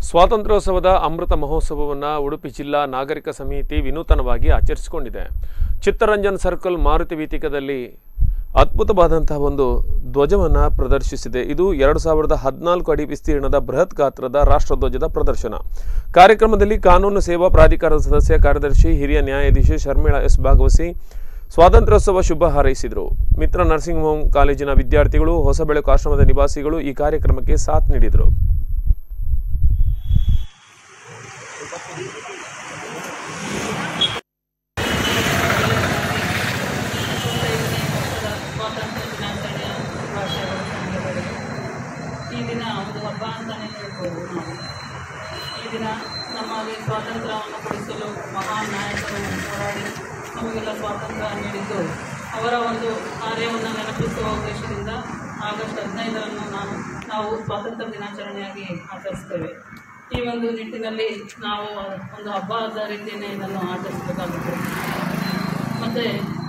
ಸ್ವಾತಂತ್ರ್ಯೋತ್ಸವದ ಅಮೃತ ಮಹೋತ್ಸವವನ್ನು ಉಡುಪಿ ಜಿಲ್ಲಾ ನಾಗರಿಕ ಸಮಿತಿ ವಿನೂತನವಾಗಿ ಆಚರಿಸಿಕೊಂಡಿದೆ ಚಿತ್ತರಂಜನ್ ಸರ್ಕಲ್ ಮಾರುತಿ ವೇದಿಕದಲ್ಲಿ ಅದ್ಭುತವಾದಂತಹ ಒಂದು ಧ್ವಜವನ್ನು ಪ್ರದರ್ಶಿಸಿದೆ ಇದು ಎರಡು ಸಾವಿರದ ಹದಿನಾಲ್ಕು ಅಡಿ ವಿಸ್ತೀರ್ಣದ ಬೃಹತ್ ಗಾತ್ರದ ರಾಷ್ಟ್ರಧ್ವಜದ ಪ್ರದರ್ಶನ ಕಾರ್ಯಕ್ರಮದಲ್ಲಿ ಕಾನೂನು ಸೇವಾ ಪ್ರಾಧಿಕಾರದ ಸದಸ್ಯ ಕಾರ್ಯದರ್ಶಿ ಹಿರಿಯ ನ್ಯಾಯಾಧೀಶಿ ಶರ್ಮಿಳಾ ಎಸ್ ಭಾಗವಹಿಸಿ ಸ್ವಾತಂತ್ರ್ಯೋತ್ಸವ ಶುಭ ಹಾರೈಸಿದರು ಮಿತ್ರ ನರ್ಸಿಂಗ್ ಹೋಮ್ ಕಾಲೇಜಿನ ವಿದ್ಯಾರ್ಥಿಗಳು ಹೊಸಬೆಳಕು ಆಶ್ರಮದ ನಿವಾಸಿಗಳು ಈ ಕಾರ್ಯಕ್ರಮಕ್ಕೆ ಸಾಥ್ ನೀಡಿದರು ಸ್ವಾತಂತ್ರ್ಯ ದಿನಾಚರಣೆಯ ಶುಭಾಶಯಗಳು ನಮ್ಮೆಲ್ಲರಿಗೂ. ಈ ದಿನ ಒಂದು ಹಬ್ಬ ಅಂತಲೇ ಹೇಳ್ಬೋದು ನಾವು ಈ ದಿನ ನಮಗೆ ಸ್ವಾತಂತ್ರ್ಯವನ್ನು ಕೊಡಿಸಲು ಮಹಾನ್ ನಾಯಕರು ಹೋರಾಡಿ ನಮಗೆಲ್ಲ ಸ್ವಾತಂತ್ರ್ಯ ನೀಡಿದ್ದು ಅವರ ಒಂದು ಕಾರ್ಯವನ್ನು ನೆನಪಿಸುವ ಉದ್ದೇಶದಿಂದ ಆಗಸ್ಟ್ ಹದಿನೈದರಂದು ನಾನು ನಾವು ಸ್ವಾತಂತ್ರ್ಯ ದಿನಾಚರಣೆಯಾಗಿ ಆಚರಿಸ್ತೇವೆ ಈ ಒಂದು ನಿಟ್ಟಿನಲ್ಲಿ ನಾವು ಒಂದು ಹಬ್ಬದ ರೀತಿಯೇ ಇದನ್ನು ಆಚರಿಸಬೇಕಾಗುತ್ತದೆ ಮತ್ತು